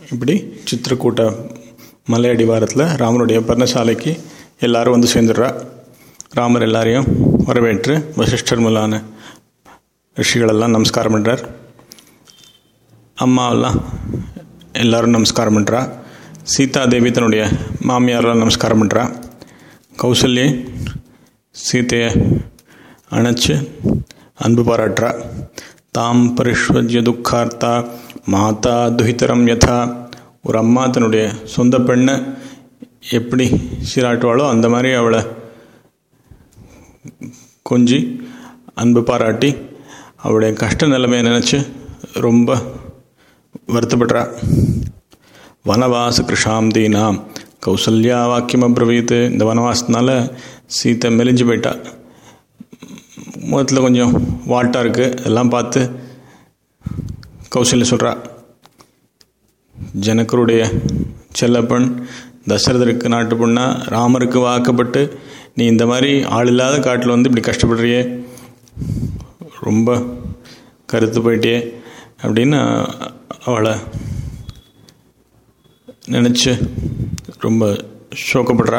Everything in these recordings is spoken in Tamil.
இப்படி சித்திரக்கூட்ட மலை அடிவாரத்தில் ராமனுடைய பர்ணசாலைக்கு எல்லாரும் வந்து சேர்ந்துடுறா ராமர் எல்லாரையும் வரவேற்று வசிஷ்டர் முதலான ரிஷிகளெல்லாம் நமஸ்காரம் பண்ணுறார் அம்மாவெல்லாம் எல்லாரும் நமஸ்காரம் பண்ணுறா சீதா தேவி தன்னுடைய மாமியாரெல்லாம் நமஸ்காரம் பண்ணுறா கௌசல்யை சீதையை அணைச்சு அன்பு பாராட்டுறா தாம் பரிஷ்வஜ்ய துக்கார்த்தா மாதா துஹிதரம் யதா ஒரு அம்மா தன்னுடைய சொந்த பெண்ணை எப்படி சீராட்டுவாளோ அந்த மாதிரி அவளை கொஞ்சி அன்பு பாராட்டி அவளுடைய கஷ்ட நிலைமையை நினச்சி ரொம்ப வருத்தப்படுறா வனவாச கிருஷாம் தீனாம் கௌசல்யா வாக்கியம் அப்ரவீத்து இந்த வனவாசத்தினால சீத்தை மெலிஞ்சு போயிட்டா முகத்தில் கொஞ்சம் வாட்டாக இருக்குது எல்லாம் பார்த்து கௌசல்யா சொல்கிறா ஜனக்கருடைய செல்லப்பெண் தசரதருக்கு நாட்டு பொண்ணா ராமருக்கு வாக்கப்பட்டு நீ இந்த மாதிரி ஆள் இல்லாத காட்டில் வந்து இப்படி கஷ்டப்படுறியே ரொம்ப கருத்து போயிட்டே அப்படின்னு அவளை நினச்சி ரொம்ப சோகப்படுறா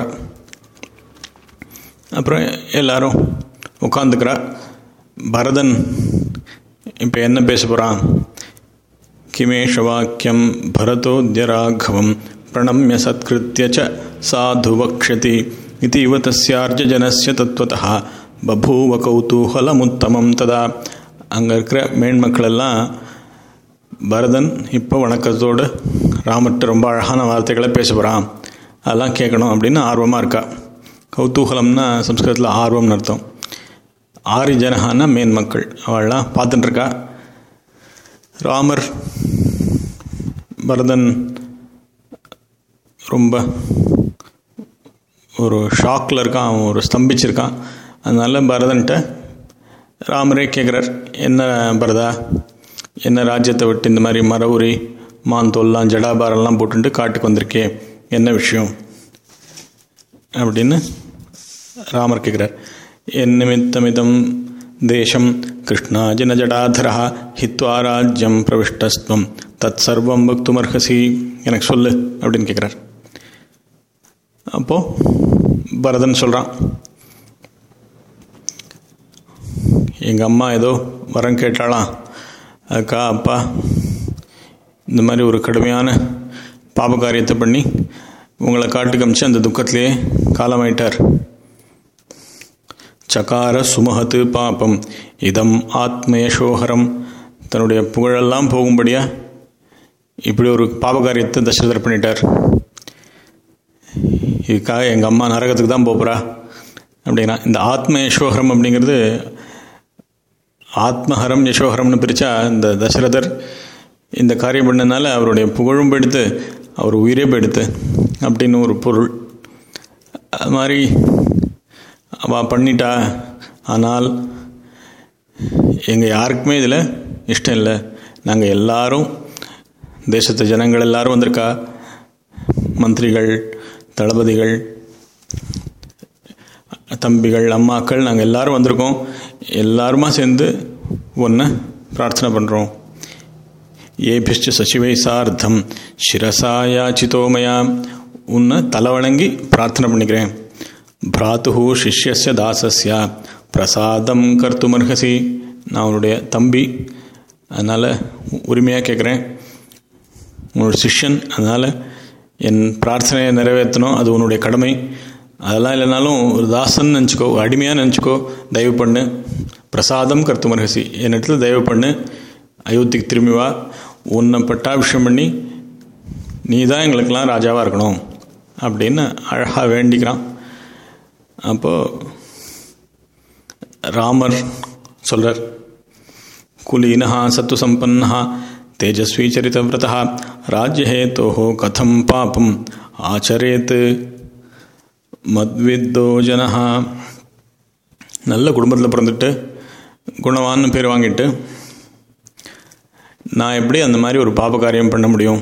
அப்புறம் எல்லாரும் உட்காந்துக்கிறா பரதன் இப்போ என்ன பேச போகிறான் கிமேஷ வாக்கியம் பரதோத்ய ராഘவம் பிரணம்ய சத்கிருத்திய ச சாது வக்ஷதி இது இவ தஸ்யார்ஜனஸ்ய தத்துவத்தः பபூவ கௌதூகலமுத்தமம் ததா அங்கே இருக்கிற மேன்மக்களெல்லாம் பரதன் இப்போ வணக்கத்தோடு ராமர்கிட்ட ரொம்ப அழகான வார்த்தைகளை பேச போகிறான் அதெல்லாம் கேட்கணும் அப்படின்னு ஆர்வமாக இருக்கா கௌதூகலம்னா சம்ஸ்கிருதத்தில் ஆர்வம்னு அர்த்தம் ஆரி ஜனகான மேன்மக்கள் அவள்லாம் பார்த்துட்டுருக்கா ராமர் பரதன் ரொம்ப ஒரு ஷாக்கில் இருக்கான் அவன் ஒரு ஸ்தம்பிச்சிருக்கான் அதனால் பரதன்ட்ட ராமரே கேட்குறார் என்ன பரதா என்ன ராஜ்யத்தை விட்டு இந்த மாதிரி மர உரி மாந்தோல்லாம் ஜடாபாரெல்லாம் போட்டுட்டு காட்டுக்கு வந்திருக்கே என்ன விஷயம் அப்படின்னு ராமர் கேட்குறார் என் நிமித்தமிதம் தேசம் கிருஷ்ணாஜின ஜடாதரா ஹித்வா ராஜ்யம் பிரவிஷ்டஸ்துவம் தத் சர்வம் பக்துமர்ஹசி எனக்கு சொல்லு அப்படின்னு கேட்குறார் அப்போது பரதன் சொல்கிறான் எங்கள் அம்மா ஏதோ வரம் கேட்டாலாம் அதுக்கா அப்பா இந்த மாதிரி ஒரு கடுமையான பாப காரியத்தை பண்ணி உங்களை காட்டுக்கு அமிச்சு அந்த துக்கத்திலேயே காலமாயிட்டார் சகார சுமஹத்து பாபம் இதம் ஆத்மயசோகரம் தன்னுடைய புகழெல்லாம் போகும்படியா இப்படி ஒரு பாபகாரியத்தை தசரதர் பண்ணிட்டார் இதுக்காக எங்கள் அம்மா நரகத்துக்கு தான் போகிறா அப்படின்னா இந்த ஆத்ம யசோகரம் அப்படிங்கிறது ஆத்மஹரம் யசோகரம்னு பிரித்தா இந்த தசரதர் இந்த காரியம் பண்ணனால அவருடைய புகழும் போயிடுத்து அவர் உயிரே போயிடுத்து அப்படின்னு ஒரு பொருள் அது மாதிரி அவள் பண்ணிட்டா ஆனால் எங்கள் யாருக்குமே இதில் இஷ்டம் இல்லை நாங்கள் எல்லாரும் தேசத்து ஜனங்கள் எல்லாரும் வந்திருக்கா மந்திரிகள் தளபதிகள் தம்பிகள் அம்மாக்கள் நாங்கள் எல்லாரும் வந்திருக்கோம் எல்லாருமா சேர்ந்து ஒன்று பிரார்த்தனை பண்ணுறோம் ஏபிஷ்ட சசிவை சார்த்தம் சிரசாயாச்சிதோமயா உன்னை தலைவணங்கி பிரார்த்தனை பண்ணிக்கிறேன் பிராத்து சிஷ்யஸ்ய தாசஸ்யா பிரசாதம் கர்த்துமர்ஹசி நான் உன்னுடைய தம்பி அதனால் உரிமையாக கேட்குறேன் உன்னோட சிஷ்யன் அதனால் என் பிரார்த்தனையை நிறைவேற்றணும் அது உன்னுடைய கடமை அதெல்லாம் இல்லைனாலும் ஒரு தாசன் நினச்சிக்கோ அடிமையாக நினச்சிக்கோ தயவு பண்ணு பிரசாதம் கர்த்துமர்ஹசி என் இடத்துல தயவு பண்ணு அயோத்திக்கு திரும்பி வா உன்னை பட்டாபிஷம் பண்ணி நீ தான் எங்களுக்கெல்லாம் ராஜாவாக இருக்கணும் அப்படின்னு அழகாக வேண்டிக்கிறான் அப்போது ராமர் சொல்கிறார் குலீனஹா சத்து சம்பன்னா தேஜஸ்வி சரிதவிரதா ராஜ்யஹேத்தோ கதம் பாபம் ஆச்சரேத் மத்வித்தோ ஜனஹா நல்ல குடும்பத்தில் பிறந்துட்டு குணவான்னு பேர் வாங்கிட்டு நான் எப்படி அந்த மாதிரி ஒரு பாப காரியம் பண்ண முடியும்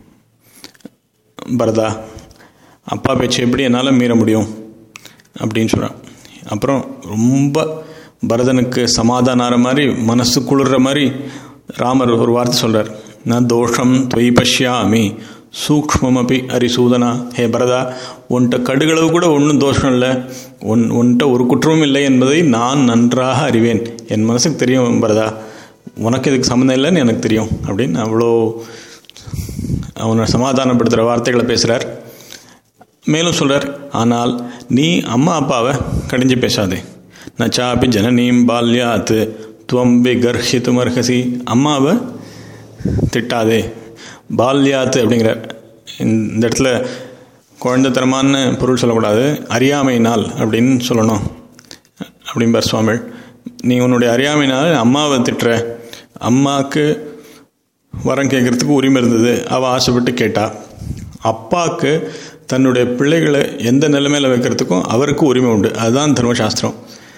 பரதா அப்பா பேச்சு எப்படி என்னால் மீற முடியும் அப்படின்னு சொல்கிறான் அப்புறம் ரொம்ப பரதனுக்கு சமாதானம் ஆகிற மாதிரி மனசு குளிர்ற மாதிரி ராமர் ஒரு வார்த்தை சொல்கிறார் ந தோஷம் துவை பஷ்யாமி சூக்மமபி அரிசூதனா ஹே பரதா உன்கிட்ட கடுகளவு கூட ஒன்றும் தோஷம் இல்லை உன் உன்கிட்ட ஒரு குற்றமும் இல்லை என்பதை நான் நன்றாக அறிவேன் என் மனசுக்கு தெரியும் பரதா உனக்கு இதுக்கு சம்மந்தம் இல்லைன்னு எனக்கு தெரியும் அப்படின்னு அவ்வளோ அவனை சமாதானப்படுத்துகிற வார்த்தைகளை பேசுகிறார் மேலும் சொல்கிறார் ஆனால் நீ அம்மா அப்பாவை கடிஞ்சு பேசாதே நச்சாபி ஜனனீம் பால்யாத்து துவம் விகர்ஹித்து மர்ஹசி அம்மாவை திட்டாதே பால்யாத்து அப்படிங்கிறார் இந்த இடத்துல குழந்தைத்தனமான பொருள் சொல்லக்கூடாது அறியாமையினால் அப்படின்னு சொல்லணும் அப்படிம்பார் சுவாமிகள் நீ உன்னுடைய அறியாமையினால் அம்மாவை திட்டுற அம்மாவுக்கு வரம் கேட்குறதுக்கு உரிமை இருந்தது அவள் ஆசைப்பட்டு கேட்டா அப்பாவுக்கு தன்னுடைய பிள்ளைகளை எந்த நிலைமையில் வைக்கிறதுக்கும் அவருக்கு உரிமை உண்டு அதுதான் தர்மசாஸ்திரம்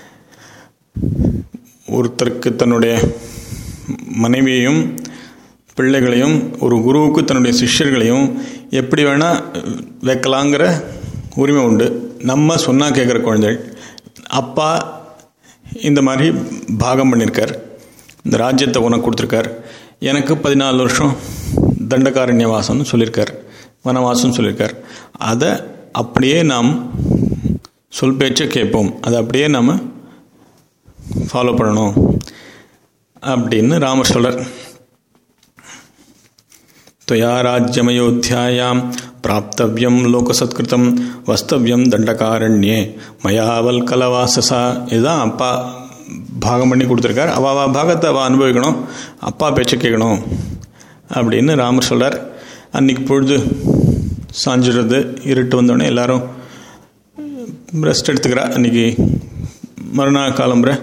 ஒருத்தருக்கு தன்னுடைய மனைவியையும் பிள்ளைகளையும் ஒரு குருவுக்கு தன்னுடைய சிஷ்யர்களையும் எப்படி வேணால் வைக்கலாங்கிற உரிமை உண்டு நம்ம சொன்னால் கேட்குற குழந்தைகள் அப்பா இந்த மாதிரி பாகம் பண்ணியிருக்கார் இந்த ராஜ்யத்தை உனக்கு கொடுத்துருக்கார் எனக்கு பதினாலு வருஷம் தண்டகாரண்ய வாசம்னு சொல்லியிருக்கார் வனவாசம்னு சொல்லியிருக்கார் அதை அப்படியே நாம் சொல் பேச்சை கேட்போம் அதை அப்படியே நாம் ஃபாலோ பண்ணணும் அப்படின்னு ராமர் சொல்கிறார் त्वया राज्यमयोध्यायां प्राप्तव्यं लोकसत्कृतं வஸ்தவ்யம் தண்டகாரண்யே மயாவல் கலவாசசா இதுதான் அப்பா பாகம் பண்ணி கொடுத்துருக்கார் அவள் பாகத்தை அவள் அனுபவிக்கணும் அப்பா பேச்சை கேட்கணும் அப்படின்னு ராமர் சொல்கிறார் அன்னைக்கு பொழுது சாஞ்சிடுறது இருட்டு வந்தோடனே எல்லாரும் ரெஸ்ட் எடுத்துக்கிறா அன்றைக்கி மறுநாள் காலம்புற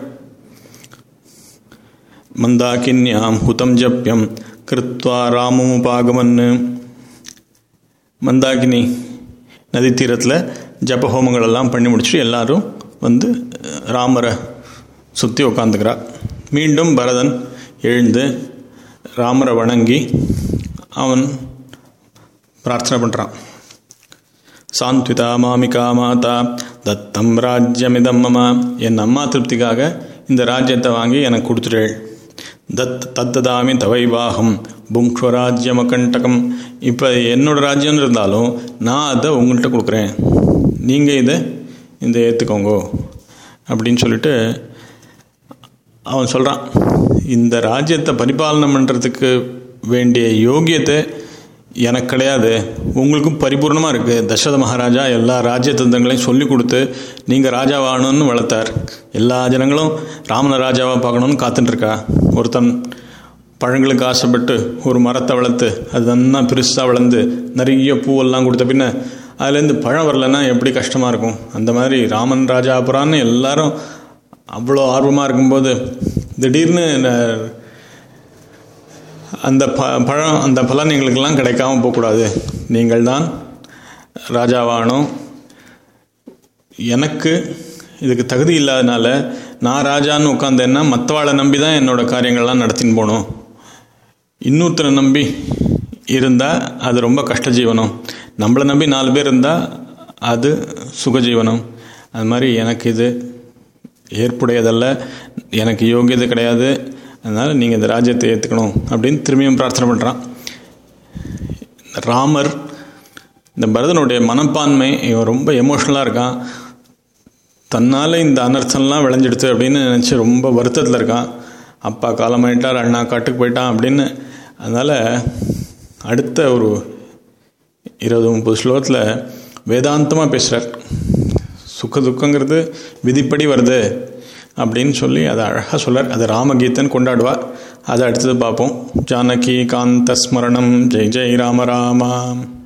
மந்தாக்கின்யாம் ஹுதம் ஜப்யம் கிருத்வா ராமமுபாகமன் மந்தாகினி நதி தீரத்தில் ஜப ஹோமங்கள் எல்லாம் பண்ணி முடிச்சுட்டு எல்லாரும் வந்து ராமரை சுற்றி உட்காந்துக்கிறா மீண்டும் பரதன் எழுந்து ராமரை வணங்கி அவன் பிரார்த்தனை பண்ணுறான் சாந்த்விதா மாமிகா மாதா தத்தம் ராஜ்யமிதம் மம என் அம்மா திருப்திக்காக இந்த ராஜ்யத்தை வாங்கி எனக்கு கொடுத்துட்டேள் தத் தத்ததாமி தவைவாகம் புங்க்வராஜ்யமகண்டகம் இப்போ என்னோட ராஜ்யம் இருந்தாலும் நான் அதை உங்கள்கிட்ட கொடுக்குறேன் நீங்கள் இதை இந்த ஏற்றுக்கோங்க அப்படின்னு சொல்லிட்டு அவன் சொல்கிறான் இந்த ராஜ்யத்தை பரிபாலனம் பண்ணுறதுக்கு வேண்டிய யோகியத்தை எனக்கு கிடையாது உங்களுக்கும் பரிபூர்ணமாக இருக்குது தசரத மகாராஜா எல்லா ராஜ்ய தந்தங்களையும் சொல்லி கொடுத்து நீங்கள் ராஜாவாகணும்னு வளர்த்தார் எல்லா ஜனங்களும் ராமன ராஜாவாக பார்க்கணுன்னு காத்துட்டுருக்கா ஒருத்தன் பழங்களுக்கு ஆசைப்பட்டு ஒரு மரத்தை வளர்த்து அது நன்னா பெருசாக வளர்ந்து நிறைய பூவெல்லாம் கொடுத்த பின்ன அதுலேருந்து பழம் வரலன்னா எப்படி கஷ்டமாக இருக்கும் அந்த மாதிரி ராமன் ராஜாபுரான்னு எல்லாரும் அவ்வளோ ஆர்வமாக இருக்கும்போது திடீர்னு அந்த ப பழம் அந்த பலன் எங்களுக்கெல்லாம் கிடைக்காம போகக்கூடாது நீங்கள் தான் ராஜாவானோம் எனக்கு இதுக்கு தகுதி இல்லாதனால நான் ராஜான்னு உட்காந்தேன்னா மற்றவாளை நம்பி தான் என்னோடய காரியங்கள்லாம் நடத்தின்னு போகணும் இன்னொருத்தரை நம்பி இருந்தால் அது ரொம்ப கஷ்ட ஜீவனம் நம்மளை நம்பி நாலு பேர் இருந்தால் அது சுகஜீவனம் அது மாதிரி எனக்கு இது ஏற்புடையதல்ல எனக்கு யோகியதை கிடையாது அதனால் நீங்கள் இந்த ராஜ்யத்தை ஏற்றுக்கணும் அப்படின்னு திரும்பியும் பிரார்த்தனை பண்ணுறான் ராமர் இந்த பரதனுடைய மனப்பான்மை இவன் ரொம்ப எமோஷ்னலாக இருக்கான் தன்னால் இந்த அனர்த்தம்லாம் விளைஞ்சிடுது அப்படின்னு நினச்சி ரொம்ப வருத்தத்தில் இருக்கான் அப்பா காலமாயிட்டார் அண்ணா காட்டுக்கு போயிட்டான் அப்படின்னு அதனால் அடுத்த ஒரு இருபது முப்பது ஸ்லோகத்தில் வேதாந்தமாக பேசுகிறார் சுக்க துக்கங்கிறது விதிப்படி வருது அப்படின்னு சொல்லி அதை அழகாக சொல்லார் அதை ராமகீதன் கொண்டாடுவார் அதை அடுத்தது பார்ப்போம் ஜானகி காந்த ஸ்மரணம் ஜெய் ஜெய் ராம ராமா